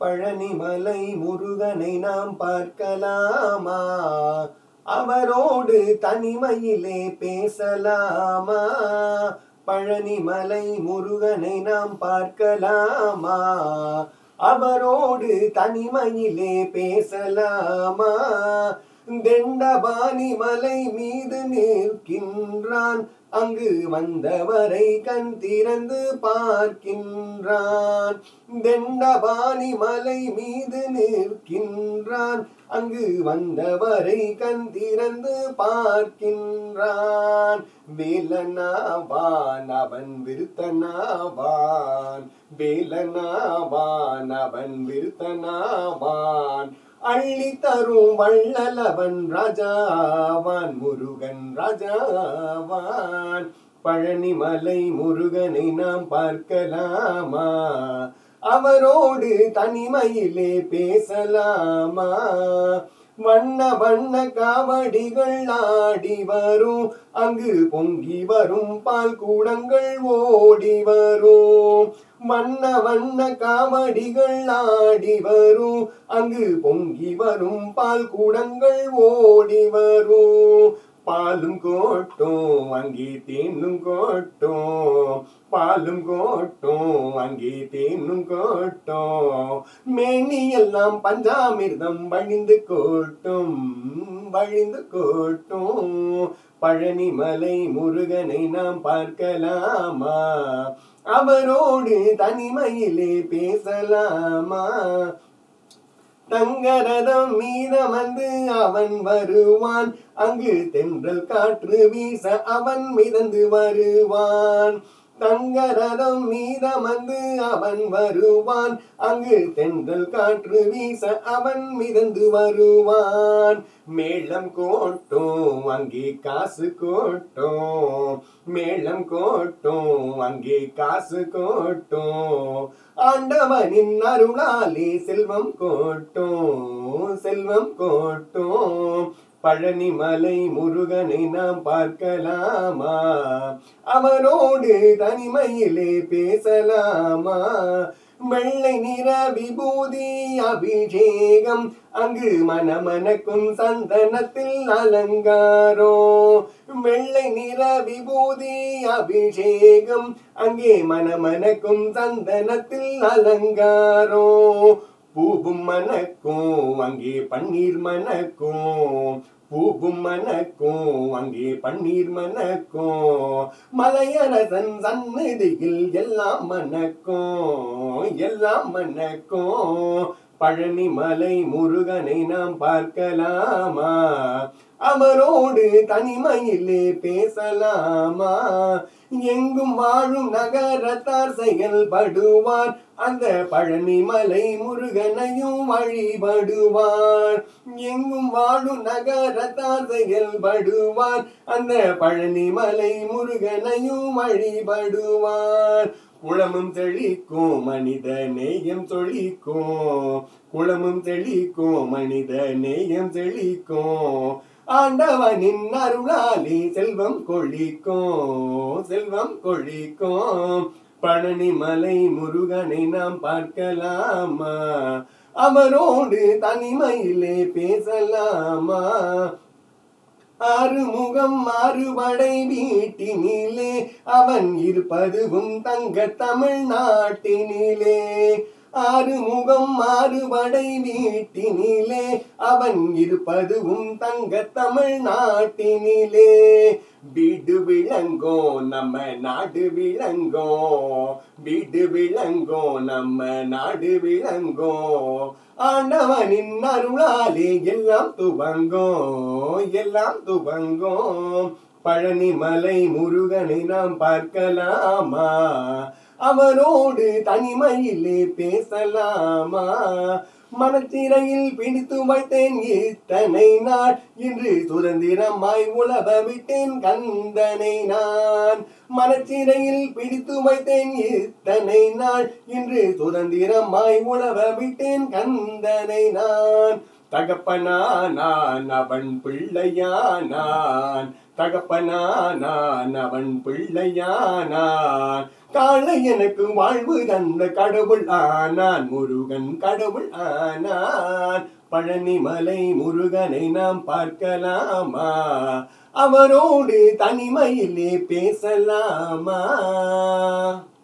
பழனிமலை முருகனை நாம் பார்க்கலாமா அவரோடு தனிமையிலே பேசலாமா பழனிமலை முருகனை நாம் பார்க்கலாமா அவரோடு தனிமையிலே பேசலாமா தெண்டபாணி மலை மீது நிற்கின்றான் அங்கு வந்தவரை கண் திறந்து பார்க்கின்றான் தெண்டபாணி மலை மீது நிற்கின்றான் அங்கு வந்தவரை கண் திறந்து பார்க்கின்றான் வேலனாவான் அவன் விருத்தனாவான் வேலனாவான் அவன் விருத்தனாவான் அள்ளி தரும் வள்ளலவன் ராஜாவான் முருகன் ராஜாவான் பழனிமலை முருகனை நாம் பார்க்கலாமா அவரோடு தனிமையிலே பேசலாமா வண்ண வண்ண காவடிகள் ஆடி வரும் அங்கு பொங்கி வரும் பால் கூடங்கள் ஓடி வரும் வண்ண வண்ண காவடிகள் ஆடி வரும் அங்கு பொங்கி வரும் பால் கூடங்கள் ஓடி வரும் பாலும் கோட்டும் அங்கே தேனும் கோட்டும் பாலும் கோட்டும் அங்கே தேனும் கோட்டும் மேனி எல்லாம் பஞ்சாமிர்தம் வழிந்து கோட்டும் வழிந்து கோட்டும் பழனிமலை முருகனை நாம் பார்க்கலாமா அவரோடு தனிமையிலே பேசலாமா தங்கரதம் மீதமந்து அவன் வருவான் அங்கு தென்றல் காற்று வீச அவன் மிதந்து வருவான் தங்கரதம் மீதமந்து அவன் வருவான் அங்கு தென்றல் காற்று வீச அவன் மிதந்து வருவான் மேளம் கோட்டும் அங்கே காசு கோட்டும் மேளம் கோட்டும் அங்கே காசு கோட்டும் ஆண்டவனின் அருளாலே செல்வம் கோட்டும் செல்வம் கோட்டும் பழனிமலை முருகனை நாம் பார்க்கலாமா அவரோடு தனிமையிலே பேசலாமா வெள்ளை நிற விபூதி அபிஷேகம் அங்கு மனமனக்கும் சந்தனத்தில் அலங்காரோ வெள்ளை நிற விபூதி அபிஷேகம் அங்கே மனமனக்கும் சந்தனத்தில் அலங்காரோ பூவும் மணக்கும் அங்கே பன்னீர் மணக்கும் பூவும் மணக்கும் அங்கே பன்னீர் மணக்கும் மலையரசன் சந்நிதியில் எல்லாம் மணக்கும் எல்லாம் மணக்கும் பழனிமலை முருகனை நாம் பார்க்கலாமா அவரோடு தனிமையிலே பேசலாமா எங்கும் வாழும் நகரத்தார் செயல்படுவார் அந்த பழனிமலை முருகனையும் வழிபடுவார் எங்கும் வாழும் நகரத்தார் செயல்படுவார் அந்த பழனிமலை முருகனையும் வழிபடுவார் குளமும் செழிக்கும் மனித நேயம் சொழிக்கும் குளமும் செழிக்கும் மனித நேயம் செழிக்கும் ஆண்டவனின் அருளாலே செல்வம் கொழிக்கும் செல்வம் கொழிக்கும் பழனிமலை முருகனை நாம் பார்க்கலாமா அவரோடு தனிமையிலே பேசலாமா ஆறுமுகம் மாறுபடை வீட்டினிலே அவன் இருப்பதுவும் தங்க தமிழ்நாட்டினிலே ஆறுமுகம் மாறுபடை வீட்டினிலே அவன் இருப்பதுவும் தங்க தமிழ்நாட்டினிலே வீடு விளங்கோ நம்ம நாடு விளங்கோ வீடு விளங்கோ நம்ம நாடு விளங்கோ ஆண்டவனின் அருளாலே எல்லாம் துவங்கோ எல்லாம் துவங்கோ பழனிமலை முருகனை நாம் பார்க்கலாமா அவரோடு தனிமையிலே பேசலாமா மனச்சிறையில் பிடித்து வைத்தேன் இத்தனை நாள் இன்று சுதந்திரமாய் உலவ விட்டேன் கந்தனை நான் மனச்சிறையில் பிடித்து வைத்தேன் இத்தனை நாள் இன்று சுதந்திரமாய் உலவ விட்டேன் கந்தனை நான் தகப்பனானான் அவன் பிள்ளையானான் தகப்பனானான் அவன் பிள்ளையானான் காலை எனக்கு வாழ்வு தந்த கடவுள் ஆனான் முருகன் கடவுள் ஆனான் பழனிமலை முருகனை நாம் பார்க்கலாமா அவரோடு தனிமையிலே பேசலாமா